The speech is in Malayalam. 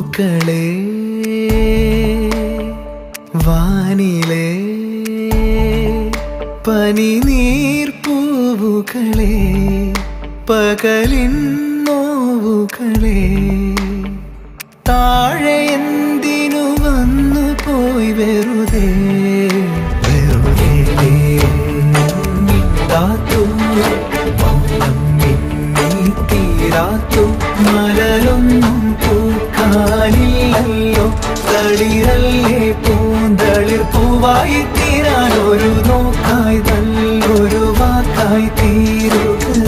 പൂക്കളെ വാനിലെ പനിനീർപ്പൂവുകളെ പകലിൻ നോവുകളെ താഴെ എന്തിനു വന്നു പോയി വെറുതെ വെറുതെ മിണ്ടാത്തു മൗനം മിന്നി തീരാത്തു മലരൊന്നും പൂക്കാനില്ലല്ലോ തളിരല്ലേ പൂന്തളിർ പൂവായി തീരാൻ ഒരു നോക്കായി നല്ലൊരു വാക്കായി തീരുക